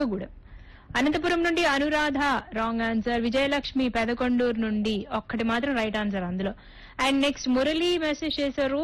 కూడా అనంతపురం నుండి Anuradha wrong answer Vijayalakshmi Pedakonduru నుండి ఒక్కటి మాత్రం రైట్ ఆన్సర్ అందులో అండ్ నెక్స్ట్ మురళి మెసేజ్ చేశారు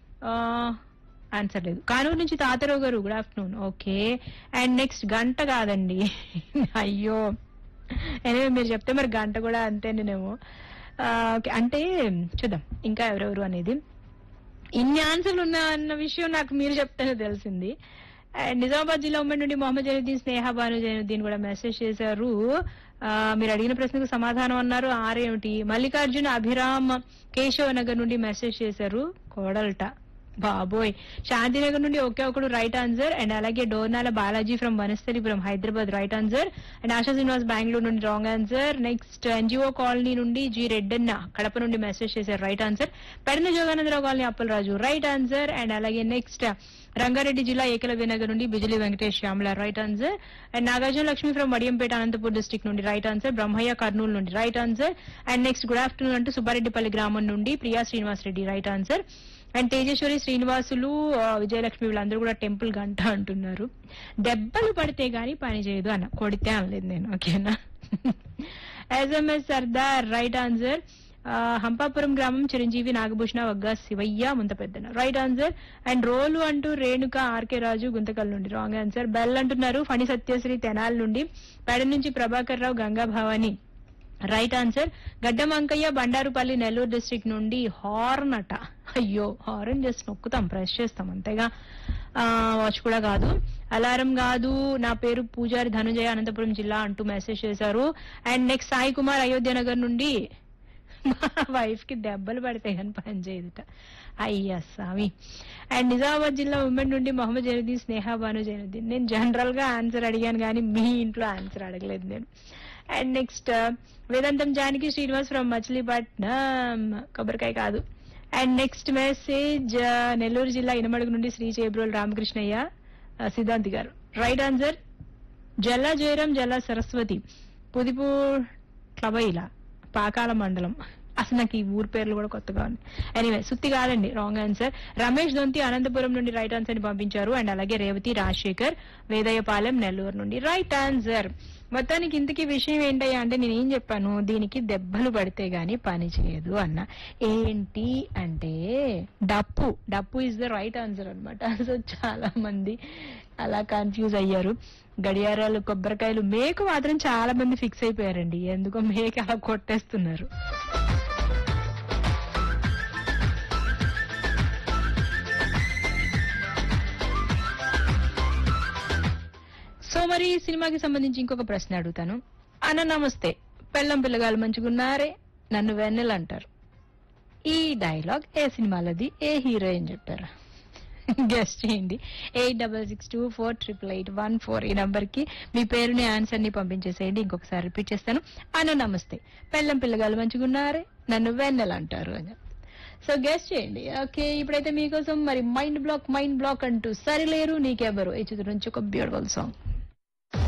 ఆన్సర్ లేదు కానూరు నుంచి Tatarao garu good afternoon okay and next గంట కాదండి అయ్యో ఎనివే మీరు చెప్తే మరి గంట కూడా అంతేనేమో ఆ, ఓకే అంటే చూద్దాం ఇంకా ఎవరెవరు అనేది ఇన్ని ఆన్సర్లు ఉన్నా అన్న విషయం నాకు మీరు చెప్తేనే తెలిసింది అండ్ నిజామాబాద్ జిల్లా ఉమ్మడి నుండి మొహమ్మద్ జైనుద్దీన్ స్నేహ భాను జైనుద్దీన్ కూడా మెసేజ్ చేశారు ఆ, మీరు అడిగిన ప్రశ్నకు సమాధానం అన్నారు ఆరేమిటి మల్లికార్జున అభిరామ్ కేశవ నగర్ నుండి మెసేజ్ చేశారు కోడల్ట బాబోయ్ శాంతినగర్ నుండి ఒకే ఒకడు రైట్ ఆన్సర్ అండ్ అలాగే Dornala Balaji from Vanasthalipuram Hyderabad right answer and Asha Srinivas Bengaluru నుండి wrong answer next NGO colony నుండి జి రెడ్డన్న కడప నుండి మెసేజ్ చేశారు right answer Pedana Joganandarao colony Appalaraju right answer and అలాగే నెక్స్ట్ రంగారెడ్డి జిల్లా ఏకలవ్య నగర్ నుండి Bijili Venkatesh Shyamala right answer and Nagarjuna Lakshmi from Vadiyampeta Anantapur district నుండి రైట్ ఆన్సర్ బ్రహ్మయ్య కర్నూలు నుండి right answer and next good afternoon అంటూ సుబ్బారెడ్డిపల్లి గ్రామం నుండి Priya Srinivas Reddy right answer and Tejeswari Srinivasulu ఆ, విజయలక్ష్మి వీళ్ళందరూ కూడా టెంపుల్ గంట అంటున్నారు దెబ్బలు పడితే గానీ పని చేయదు అన్న కొడితే అనలేదు నేను ఓకేనా ఎస్ఎంఎస్ సర్దార్ రైట్ ఆన్సర్ ఆ, హంపాపురం గ్రామం Chiranjeevi Nagabhushana Vagga Shivayya Muntapeddana right answer and రోలు అంటూ రేణుక ఆర్కే రాజు గుంతకల్ నుండి రాంగ్ ఆన్సర్ బెల్ అంటున్నారు ఫణి సత్యశ్రీ తెనాల్ నుండి పెడ నుంచి Prabhakar Rao Ganga Bhavani right answer Gaddam Ankayya Bandarupalli Nellore district నుండి హార్న్ అట అయ్యో హార్న్ జస్ట్ నొక్కుతాం ప్రెస్ చేస్తాం అంతేగా వాచ్ కూడా కాదు అలారం కాదు నా పేరు పూజారి ధనుంజయ అనంతపురం జిల్లా అంటూ మెసేజ్ చేశారు అండ్ నెక్స్ట్ సాయి కుమార్ అయోధ్య నగర్ నుండి మా వైఫ్ కి దెబ్బలు పడతాయి అని పని చేయదుట అయ్యా స్వామి అండ్ నిజామాబాద్ జిల్లా ఉమెన్ నుండి మొహమ్మద్ జైనుద్దీన్ స్నేహ బాను జైనుద్దీన్ నేను జనరల్ గా ఆన్సర్ అడిగాను కానీ మీ ఇంట్లో ఆన్సర్ అడగలేదు నేను అండ్ నెక్స్ట్ వేదాంతం జానకి శ్రీనివాస్ ఫ్రమ్ మచిలీపట్నం కొబ్బరికాయ కాదు అండ్ నెక్స్ట్ మెసేజ్ నెల్లూరు జిల్లా ఇనమడుగు నుండి శ్రీ చేబ్రోల్ రామకృష్ణయ్య ఆ, సిద్ధాంతి గారు రైట్ ఆన్సర్ జల్లా జయరాం జల్లా సరస్వతి పుదిపూ క్లబైల పాకాల మండలం అసలు నాకు ఈ ఊరు పేర్లు కూడా కొత్తగా ఉంది ఎనీవే సుత్తి కాదండి రాంగ్ ఆన్సర్ రమేష్ దొంతి అనంతపురం నుండి రైట్ ఆన్సర్ ని పంపించారు అండ్ అలాగే రేవతి రాజశేఖర్ వేదయపాలెం నెల్లూరు నుండి రైట్ ఆన్సర్ మొత్తానికి ఇంతకీ విషయం ఏంటయ్యా అంటే నేను ఏం చెప్పాను దీనికి దెబ్బలు పడితే గానీ పని చేయదు అన్న ఏంటి అంటే డప్పు డప్పు ఇస్ ద రైట్ ఆన్సర్ అనమాట సో చాలా మంది అలా కన్ఫ్యూజ్ అయ్యారు గడియారాలు కొబ్బరికాయలు మేకు మాత్రం చాలా మంది ఫిక్స్ అయిపోయారండి ఎందుకో మేక అలా కొట్టేస్తున్నారు సో మరి ఈ సినిమాకి సంబంధించి ఇంకొక ప్రశ్న అడుగుతాను అన్న నమస్తే పెళ్ళం పిల్లగాలు మంచిగున్నారే నన్ను వెన్నెల అంటారు ఈ డైలాగ్ ఏ సినిమాలది ఏ హీరోయిన్ చెప్పారు గెస్ట్ చేయండి eight double six two four triple eight one four ఈ నంబర్ కి మీ పేరుని ఆన్సర్ ని పంపించేసేయండి ఇంకొకసారి రిపీట్ చేస్తాను అన్న నమస్తే పెళ్ళం పిల్లగాలు మంచిగున్నారే నన్ను వెన్నెల అంటారు అని సో గెస్ట్ చేయండి ఓకే ఇప్పుడైతే మీకోసం మరి మైండ్ బ్లాక్ మైండ్ బ్లాక్ అంటూ సరిలేరు నీకెవరు ఈ చిత్రం నుంచి ఒక బ్యూటిఫుల్ సాంగ్